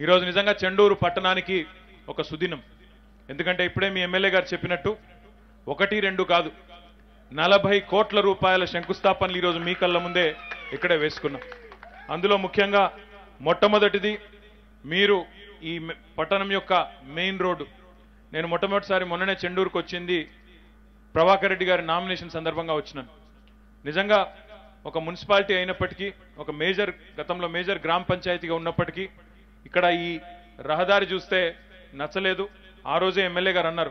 ఈరోజు నిజంగా చెండూరు పట్టణానికి ఒక సుదినం ఎందుకంటే ఇప్పుడే మీ ఎమ్మెల్యే గారు చెప్పినట్టు ఒకటి రెండు కాదు నలభై కోట్ల రూపాయల శంకుస్థాపనలు ఈరోజు మీ కళ్ళ ముందే ఇక్కడే వేసుకున్నాం అందులో ముఖ్యంగా మొట్టమొదటిది మీరు ఈ మె- పట్టణం యొక్క మెయిన్ రోడ్డు నేను మొట్టమొదటిసారి మొన్ననే చెండూరుకు వచ్చింది ప్రభాకర్ రెడ్డి గారి నామినేషన్ సందర్భంగా వచ్చినాను నిజంగా ఒక మున్సిపాలిటీ అయినప్పటికీ ఒక మేజర్ గతంలో మేజర్ గ్రామ పంచాయతీగా ఉన్నప్పటికీ ఇక్కడ ఈ రహదారి చూస్తే నచ్చలేదు ఆ రోజే ఎమ్మెల్యే గారు అన్నారు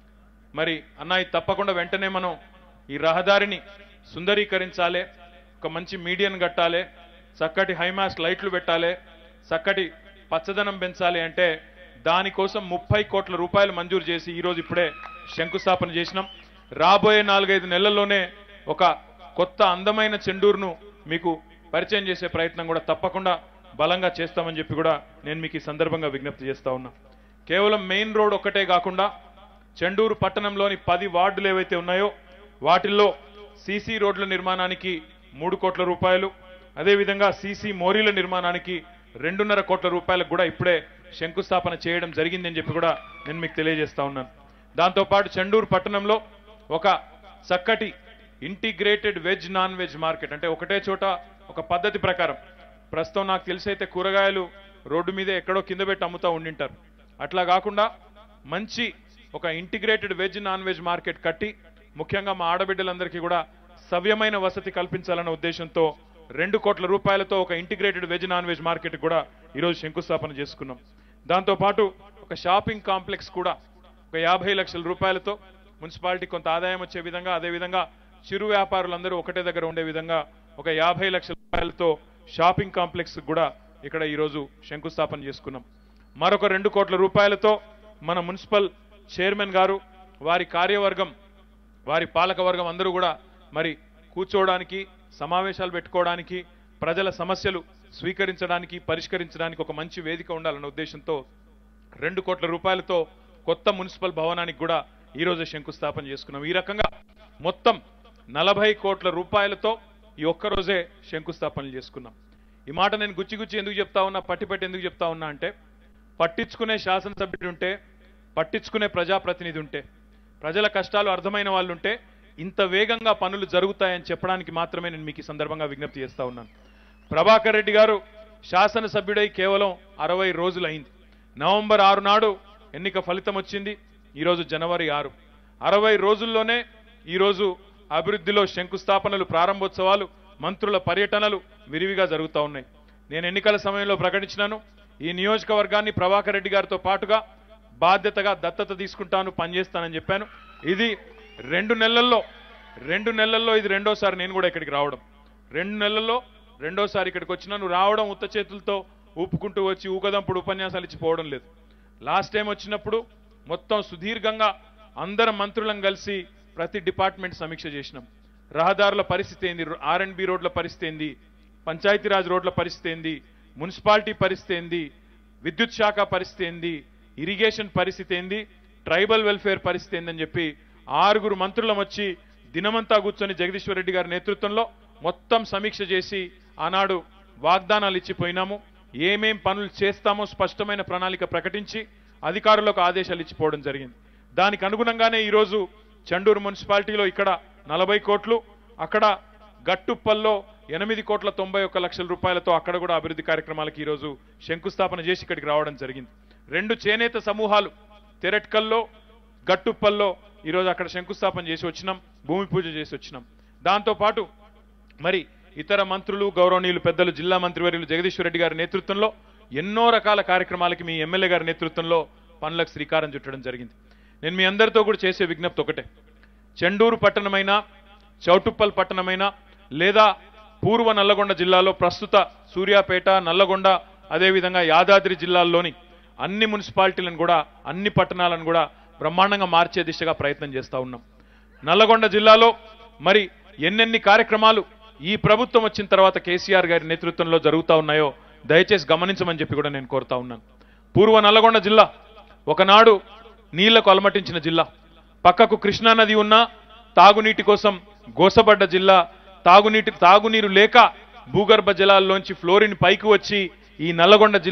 మరి అన్న ఇది తప్పకుండా వెంటనే మనం ఈ రహదారిని సుందరీకరించాలి ఒక మంచి మీడియన్ కట్టాలి చక్కటి హైమాస్ లైట్లు పెట్టాలి చక్కటి పచ్చదనం పెంచాలి అంటే దానికోసం ముప్పై కోట్ల రూపాయలు మంజూరు చేసి ఈ రోజు ఇప్పుడే శంకుస్థాపన చేసినాం రాబోయే నాలుగైదు నెలల్లోనే ఒక కొత్త అందమైన చెండూరును మీకు పరిచయం చేసే ప్రయత్నం కూడా తప్పకుండా బలంగా చేస్తామని చెప్పి కూడా నేను మీకు ఈ సందర్భంగా విజ్ఞప్తి చేస్తా ఉన్నా కేవలం మెయిన్ రోడ్ ఒక్కటే కాకుండా చెండూరు పట్టణంలోని పది వార్డులు ఏవైతే ఉన్నాయో వాటిల్లో సీసీ రోడ్ల నిర్మాణానికి మూడు కోట్ల రూపాయలు అదేవిధంగా సీసీ మోరీల నిర్మాణానికి రెండున్నర కోట్ల రూపాయలకు కూడా ఇప్పుడే శంకుస్థాపన చేయడం జరిగిందని చెప్పి కూడా నేను మీకు తెలియజేస్తా ఉన్నాను దాంతోపాటు చెండూరు పట్టణంలో ఒక చక్కటి integrated veg non veg market అంటే ఒకటే చోట ఒక పద్ధతి ప్రకారం ప్రస్తుతం నాకు తెలిసి అయితే కూరగాయలు రోడ్డు మీద ఎక్కడో కింద పెట్టి అమ్ముతా ఉండింటారు అట్లా కాకుండా మంచి ఒక integrated veg non veg market కట్టి ముఖ్యంగా మా ఆడబిడ్డలందరికీ కూడా సవ్యమైన వసతి కల్పించాలన్న ఉద్దేశంతో రెండు కోట్ల రూపాయలతో ఒక integrated veg non veg market కూడా ఈరోజు శంకుస్థాపన చేసుకున్నాం దాంతోపాటు ఒక షాపింగ్ కాంప్లెక్స్ కూడా ఒక యాభై లక్షల రూపాయలతో మున్సిపాలిటీ కొంత ఆదాయం వచ్చే విధంగా అదేవిధంగా చిరు వ్యాపారులందరూ ఒకటే దగ్గర ఉండే విధంగా ఒక యాభై లక్షల రూపాయలతో షాపింగ్ కాంప్లెక్స్ కూడా ఇక్కడ ఈరోజు శంకుస్థాపన చేసుకున్నాం మరొక రెండు కోట్ల రూపాయలతో మన మున్సిపల్ చైర్మన్ గారు వారి కార్యవర్గం వారి పాలక వర్గం అందరూ కూడా మరి కూర్చోవడానికి సమావేశాలు పెట్టుకోవడానికి ప్రజల సమస్యలు స్వీకరించడానికి పరిష్కరించడానికి ఒక మంచి వేదిక ఉండాలన్న ఉద్దేశంతో రెండు కోట్ల రూపాయలతో కొత్త మున్సిపల్ భవనానికి కూడా ఈ రోజు శంకుస్థాపన చేసుకున్నాం ఈ రకంగా మొత్తం నలభై కోట్ల రూపాయలతో ఈ ఒక్క రోజే శంకుస్థాపనలు చేసుకున్నాం ఈ మాట నేను గుచ్చి గుచ్చి ఎందుకు చెప్తా ఉన్నా పట్టి పట్టి ఎందుకు చెప్తా ఉన్నా అంటే పట్టించుకునే శాసనసభ్యుడు ఉంటే పట్టించుకునే ప్రజాప్రతినిధి ఉంటే ప్రజల కష్టాలు అర్థమైన వాళ్ళు ఉంటే ఇంత వేగంగా పనులు జరుగుతాయని చెప్పడానికి మాత్రమే నేను మీకు ఈ సందర్భంగా విజ్ఞప్తి చేస్తా ఉన్నాను ప్రభాకర్ రెడ్డి గారు శాసనసభ్యుడై కేవలం అరవై రోజులు అయింది నవంబర్ ఆరు నాడు ఎన్నిక ఫలితం వచ్చింది ఈరోజు జనవరి ఆరు అరవై రోజుల్లోనే ఈరోజు అభివృద్ధిలో శంకుస్థాపనలు ప్రారంభోత్సవాలు మంత్రుల పర్యటనలు విరివిగా జరుగుతూ ఉన్నాయి నేను ఎన్నికల సమయంలో ప్రకటించినాను ఈ నియోజకవర్గాన్ని ప్రభాకర్ రెడ్డి గారితో పాటుగా బాధ్యతగా దత్తత తీసుకుంటాను పనిచేస్తానని చెప్పాను ఇది రెండు నెలల్లో రెండు నెలల్లో ఇది రెండోసారి నేను కూడా ఇక్కడికి రావడం రెండు నెలల్లో రెండోసారి ఇక్కడికి వచ్చినాను రావడం ఉత్త చేతులతో ఊపుకుంటూ వచ్చి ఊకదంపుడు ఉపన్యాసాలు ఇచ్చి పోవడం లేదు లాస్ట్ టైం వచ్చినప్పుడు మొత్తం సుదీర్ఘంగా అందరం మంత్రులను కలిసి ప్రతి డిపార్ట్మెంట్ సమీక్ష చేసినాం రహదారుల పరిస్థితి ఏంది ఆర్ అండ్ బి రోడ్ల పరిస్థితి ఏంది పంచాయతీరాజ్ రోడ్ల పరిస్థితి ఏంది మున్సిపాలిటీ పరిస్థితి ఏంది విద్యుత్ శాఖ పరిస్థితి ఏంది ఇరిగేషన్ పరిస్థితి ఏంది ట్రైబల్ వెల్ఫేర్ పరిస్థితి ఏందని చెప్పి ఆరుగురు మంత్రులం వచ్చి దినమంతా కూర్చొని జగదీశ్వర్ రెడ్డి గారి నేతృత్వంలో మొత్తం సమీక్ష చేసి ఆనాడు వాగ్దానాలు ఇచ్చిపోయినాము ఏమేం పనులు చేస్తామో స్పష్టమైన ప్రణాళిక ప్రకటించి అధికారులకు ఆదేశాలు ఇచ్చిపోవడం జరిగింది దానికి అనుగుణంగానే ఈరోజు చండూరు మున్సిపాలిటీలో ఇక్కడ నలభై కోట్లు అక్కడ గట్టుప్పల్లో ఎనిమిది కోట్ల తొంభై ఒక్క లక్షల రూపాయలతో అక్కడ కూడా అభివృద్ధి కార్యక్రమాలకు ఈరోజు శంకుస్థాపన చేసి ఇక్కడికి రావడం జరిగింది రెండు చేనేత సమూహాలు తెరట్కల్లో గట్టుప్పల్లో ఈరోజు అక్కడ శంకుస్థాపన చేసి వచ్చినాం భూమి పూజ చేసి వచ్చినాం దాంతోపాటు మరి ఇతర మంత్రులు గౌరవనీయులు పెద్దలు జిల్లా మంత్రివర్యులు జగదీశ్వర్ రెడ్డి గారి నేతృత్వంలో ఎన్నో రకాల కార్యక్రమాలకి మీ ఎమ్మెల్యే గారి నేతృత్వంలో పనులకు శ్రీకారం చుట్టడం జరిగింది నేను మీ అందరితో కూడా చేసే విజ్ఞప్తి ఒకటే చెండూరు పట్టణమైనా చౌటుప్పల్ పట్టణమైనా లేదా పూర్వ నల్లగొండ జిల్లాలో ప్రస్తుత సూర్యాపేట నల్లగొండ అదేవిధంగా యాదాద్రి జిల్లాల్లోని అన్ని మున్సిపాలిటీలను కూడా అన్ని పట్టణాలను కూడా బ్రహ్మాండంగా మార్చే దిశగా ప్రయత్నం చేస్తా ఉన్నాం నల్లగొండ జిల్లాలో మరి ఎన్నెన్ని కార్యక్రమాలు ఈ ప్రభుత్వం వచ్చిన తర్వాత కేసీఆర్ గారి నేతృత్వంలో జరుగుతా ఉన్నాయో దయచేసి గమనించమని చెప్పి కూడా నేను కోరుతా ఉన్నాను పూర్వ నల్లగొండ జిల్లా ఒకనాడు నీళ్లకు అలమటించిన జిల్లా పక్కకు కృష్ణా నది ఉన్నా తాగునీటి కోసం గోసబడ్డ జిల్లా తాగునీటి తాగునీరు లేక భూగర్భ జలాల్లోంచి ఫ్లోరిన్ పైకి వచ్చి ఈ నల్లగొండ జిల్లా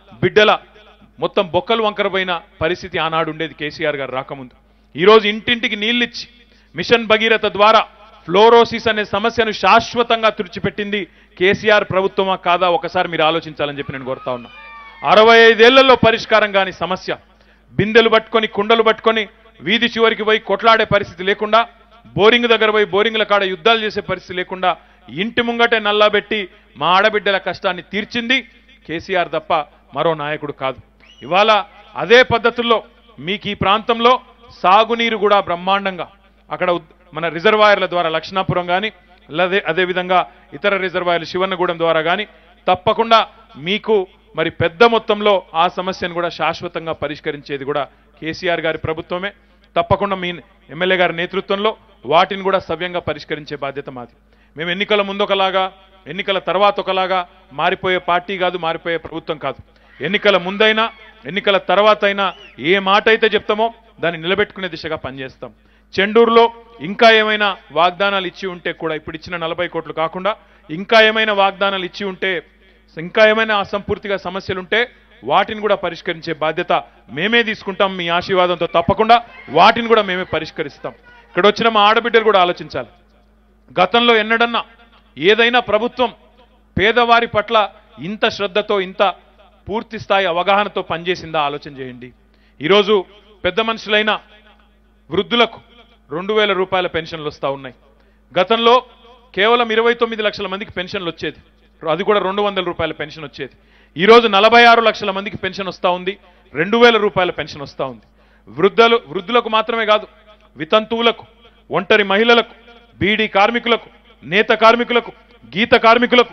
బిడ్డల మొత్తం బొక్కలు వంకరపోయిన పరిస్థితి ఆనాడు ఉండేది కేసీఆర్ గారు రాకముందు ఈరోజు ఇంటింటికి నీళ్ళిచ్చి మిషన్ భగీరథ ద్వారా ఫ్లోరోసిస్ అనే సమస్యను శాశ్వతంగా తుడిచిపెట్టింది కేసీఆర్ ప్రభుత్వమా కాదా ఒకసారి మీరు ఆలోచించాలని చెప్పి నేను కోరుతా ఉన్నా అరవై ఐదేళ్లలో పరిష్కారం కాని సమస్య బిందెలు పట్టుకొని కుండలు పట్టుకొని వీధి చివరికి పోయి కొట్లాడే పరిస్థితి లేకుండా బోరింగ్ దగ్గర పోయి బోరింగ్ల కాడ యుద్ధాలు చేసే పరిస్థితి లేకుండా ఇంటి ముంగటే నల్లబెట్టి మా ఆడబిడ్డల కష్టాన్ని తీర్చింది కేసీఆర్ తప్ప మరో నాయకుడు కాదు ఇవాళ అదే పద్ధతుల్లో మీకు ఈ ప్రాంతంలో సాగునీరు కూడా బ్రహ్మాండంగా అక్కడ ఉద్- మన రిజర్వాయర్ల ద్వారా లక్ష్మణాపురం కానీ అదే అదేవిధంగా ఇతర రిజర్వాయర్లు శివన్నగూడెం ద్వారా కానీ తప్పకుండా మీకు మరి పెద్ద మొత్తంలో ఆ సమస్యను కూడా శాశ్వతంగా పరిష్కరించేది కూడా కేసీఆర్ గారి ప్రభుత్వమే తప్పకుండా మీ ఎమ్మెల్యే గారి నేతృత్వంలో వాటిని కూడా సవ్యంగా పరిష్కరించే బాధ్యత మాది మేము ఎన్నికల ముందు ఒకలాగా ఎన్నికల తర్వాత ఒకలాగా మారిపోయే పార్టీ కాదు మారిపోయే ప్రభుత్వం కాదు ఎన్నికల ముందైనా ఎన్నికల తర్వాత అయినా ఏ మాట అయితే చెప్తామో దాన్ని నిలబెట్టుకునే దిశగా పనిచేస్తాం చెండూరులో ఇంకా ఏమైనా వాగ్దానాలు ఇచ్చి ఉంటే కూడా ఇప్పుడు ఇచ్చిన నలభై కోట్లు కాకుండా ఇంకా ఏమైనా వాగ్దానాలు ఇచ్చి ఉంటే ఇంకా ఏమైనా అసంపూర్తిగా సమస్యలుంటే వాటిని కూడా పరిష్కరించే బాధ్యత మేమే తీసుకుంటాం మీ ఆశీర్వాదంతో తప్పకుండా వాటిని కూడా మేమే పరిష్కరిస్తాం ఇక్కడ వచ్చిన మా ఆడబిడ్డలు కూడా ఆలోచించాలి గతంలో ఎన్నడన్నా ఏదైనా ప్రభుత్వం పేదవారి పట్ల ఇంత శ్రద్ధతో ఇంత పూర్తి స్థాయి అవగాహనతో పనిచేసిందా ఆలోచన చేయండి ఈరోజు పెద్ద మనుషులైన వృద్ధులకు రెండు వేల రూపాయల పెన్షన్లు వస్తూ ఉన్నాయి గతంలో కేవలం ఇరవై తొమ్మిది లక్షల మందికి పెన్షన్లు వచ్చేది అది కూడా రెండు వందల రూపాయల పెన్షన్ వచ్చేది ఈరోజు నలభై ఆరు లక్షల మందికి పెన్షన్ వస్తూ ఉంది రెండు వేల రూపాయల పెన్షన్ వస్తూ ఉంది వృద్ధులు వృద్ధులకు మాత్రమే కాదు వితంతువులకు ఒంటరి మహిళలకు బీడీ కార్మికులకు నేత కార్మికులకు గీత కార్మికులకు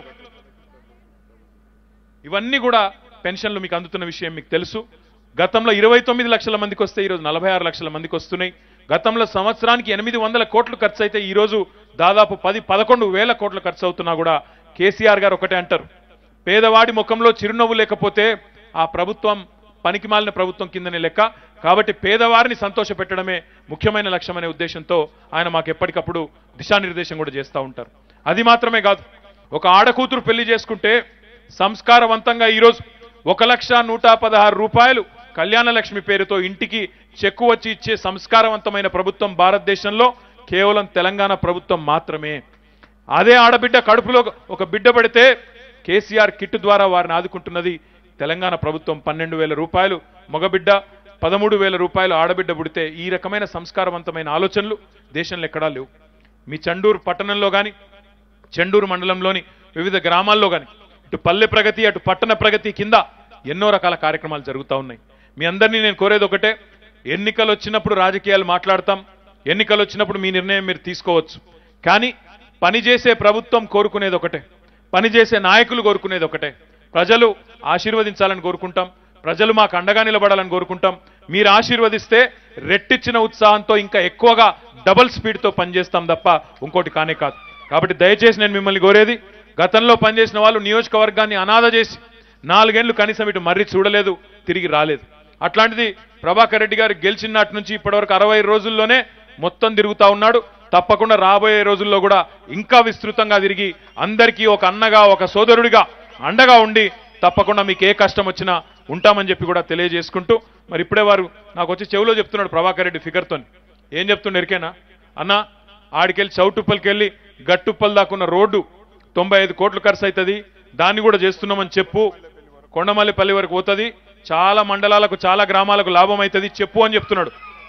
ఇవన్నీ కూడా పెన్షన్లు మీకు అందుతున్న విషయం మీకు తెలుసు గతంలో ఇరవై తొమ్మిది లక్షల మందికి వస్తే ఈరోజు నలభై ఆరు లక్షల మందికి వస్తున్నాయి గతంలో సంవత్సరానికి ఎనిమిది వందల కోట్లు ఖర్చు అయితే ఈరోజు దాదాపు పది పదకొండు వేల కోట్లు ఖర్చు అవుతున్నా కూడా కేసీఆర్ గారు ఒకటే అంటారు పేదవాడి ముఖంలో చిరునవ్వు లేకపోతే ఆ ప్రభుత్వం పనికిమాలిన ప్రభుత్వం కిందనే లెక్క కాబట్టి పేదవారిని సంతోషపెట్టడమే ముఖ్యమైన లక్ష్యం అనే ఉద్దేశంతో ఆయన మాకు ఎప్పటికప్పుడు దిశానిర్దేశం కూడా చేస్తూ ఉంటారు అది మాత్రమే కాదు ఒక ఆడకూతురు పెళ్లి చేసుకుంటే సంస్కారవంతంగా ఈరోజు ఒక లక్ష నూట పదహారు రూపాయలు కళ్యాణ లక్ష్మి పేరుతో ఇంటికి చెక్కు వచ్చి ఇచ్చే సంస్కారవంతమైన ప్రభుత్వం భారతదేశంలో కేవలం తెలంగాణ ప్రభుత్వం మాత్రమే అదే ఆడబిడ్డ కడుపులో ఒక బిడ్డ పడితే కేసీఆర్ కిట్ ద్వారా వారిని ఆదుకుంటున్నది తెలంగాణ ప్రభుత్వం పన్నెండు వేల రూపాయలు మగబిడ్డ పదమూడు వేల రూపాయలు ఆడబిడ్డ పుడితే ఈ రకమైన సంస్కారవంతమైన ఆలోచనలు దేశంలో ఎక్కడా లేవు మీ చండూరు పట్టణంలో కానీ చెండూరు మండలంలోని వివిధ గ్రామాల్లో కానీ ఇటు పల్లె ప్రగతి అటు పట్టణ ప్రగతి కింద ఎన్నో రకాల కార్యక్రమాలు జరుగుతూ ఉన్నాయి మీ అందరినీ నేను కోరేది ఒకటే ఎన్నికలు వచ్చినప్పుడు రాజకీయాలు మాట్లాడతాం ఎన్నికలు వచ్చినప్పుడు మీ నిర్ణయం మీరు తీసుకోవచ్చు కానీ పనిచేసే ప్రభుత్వం కోరుకునేది ఒకటే పనిచేసే నాయకులు కోరుకునేది ఒకటే ప్రజలు ఆశీర్వదించాలని కోరుకుంటాం ప్రజలు మాకు అండగా నిలబడాలని కోరుకుంటాం మీరు ఆశీర్వదిస్తే రెట్టిచ్చిన ఉత్సాహంతో ఇంకా ఎక్కువగా డబల్ స్పీడ్తో పనిచేస్తాం తప్ప ఇంకోటి కానే కాదు కాబట్టి దయచేసి నేను మిమ్మల్ని కోరేది గతంలో పనిచేసిన వాళ్ళు నియోజకవర్గాన్ని అనాథ చేసి నాలుగేళ్లు కనీసం ఇటు మర్రి చూడలేదు తిరిగి రాలేదు అట్లాంటిది ప్రభాకర్ రెడ్డి గారు గెలిచిన నాటి నుంచి ఇప్పటివరకు అరవై రోజుల్లోనే మొత్తం తిరుగుతా ఉన్నాడు తప్పకుండా రాబోయే రోజుల్లో కూడా ఇంకా విస్తృతంగా తిరిగి అందరికీ ఒక అన్నగా ఒక సోదరుడిగా అండగా ఉండి తప్పకుండా మీకు ఏ కష్టం వచ్చినా ఉంటామని చెప్పి కూడా తెలియజేసుకుంటూ మరి ఇప్పుడే వారు నాకు వచ్చి చెవిలో చెప్తున్నాడు ప్రభాకర్ రెడ్డి ఫిగర్తో ఏం చెప్తుండే ఎరికేనా అన్న ఆడికెళ్ళి చౌటుప్పలకెళ్ళి గట్టుప్పల్ దాకున్న రోడ్డు తొంభై ఐదు కోట్లు ఖర్చు అవుతుంది దాన్ని కూడా చేస్తున్నామని చెప్పు కొండమల్లిపల్లి వరకు పోతుంది చాలా మండలాలకు చాలా గ్రామాలకు లాభం అవుతుంది చెప్పు అని చెప్తున్నాడు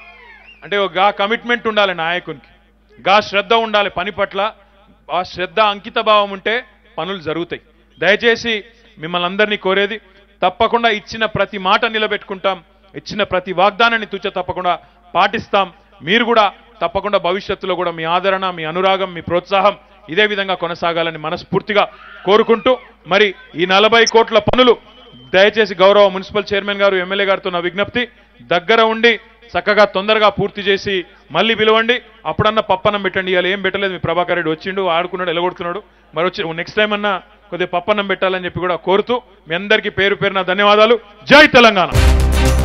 అంటే ఒక గా కమిట్మెంట్ ఉండాలి నాయకునికి గా శ్రద్ధ ఉండాలి పని పట్ల ఆ శ్రద్ధ అంకిత భావం ఉంటే పనులు జరుగుతాయి దయచేసి మిమ్మల్ని అందరినీ కోరేది తప్పకుండా ఇచ్చిన ప్రతి మాట నిలబెట్టుకుంటాం ఇచ్చిన ప్రతి వాగ్దానాన్ని తుచ్చ తప్పకుండా పాటిస్తాం మీరు కూడా తప్పకుండా భవిష్యత్తులో కూడా మీ ఆదరణ మీ అనురాగం మీ ప్రోత్సాహం ఇదే విధంగా కొనసాగాలని మనస్ఫూర్తిగా కోరుకుంటూ మరి ఈ నలభై కోట్ల పనులు దయచేసి గౌరవ మున్సిపల్ చైర్మన్ గారు ఎమ్మెల్యే గారితో నా విజ్ఞప్తి దగ్గర ఉండి చక్కగా తొందరగా పూర్తి చేసి మళ్ళీ పిలవండి అప్పుడన్నా పప్పన్నం పెట్టండి ఇవాళ ఏం పెట్టలేదు మీ ప్రభాకర్ రెడ్డి వచ్చిండు ఆడుకున్నాడు ఎలగొడుతున్నాడు మరి వచ్చి నెక్స్ట్ టైం అన్నా కొద్దిగా పప్పన్నం పెట్టాలని చెప్పి కూడా కోరుతూ మీ అందరికీ పేరు పేరున ధన్యవాదాలు జై తెలంగాణ